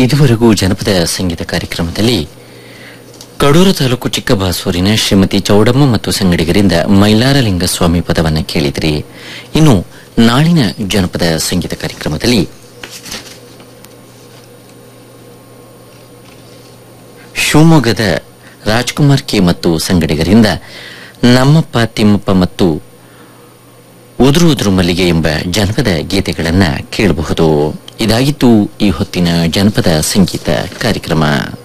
ಇದುವರೆಗೂ ಜನಪದ ಸಂಗೀತ ಕಾರ್ಯಕ್ರಮದಲ್ಲಿ ಕಡೂರು ತಾಲೂಕು ಚಿಕ್ಕಬಾಸೂರಿನ ಶ್ರೀಮತಿ ಚೌಡಮ್ಮ ಮತ್ತು ಸಂಗಡಿಗರಿಂದ ಮೈಲಾರಲಿಂಗ ಸ್ವಾಮಿ ಪದವನ್ನು ಕೇಳಿದ್ರಿ ಇನ್ನು ನಾಳಿನ ಜನಪದ ಸಂಗೀತ ಕಾರ್ಯಕ್ರಮದಲ್ಲಿ ಶಿವಮೊಗ್ಗದ ರಾಜ್ಕುಮಾರ್ ಕೆ ಮತ್ತು ಸಂಗಡಿಗರಿಂದ ನಮ್ಮಪ್ಪ ತಿಮ್ಮಪ್ಪ ಮತ್ತು ಉದುರು ಉದುರು ಮಲ್ಲಿಗೆ ಎಂಬ ಜನಪದ ಗೀತೆಗಳನ್ನ ಕೇಳಬಹುದು ಇದಾಗಿತ್ತು ಈ ಹೊತ್ತಿನ ಜನಪದ ಸಂಗೀತ ಕಾರ್ಯಕ್ರಮ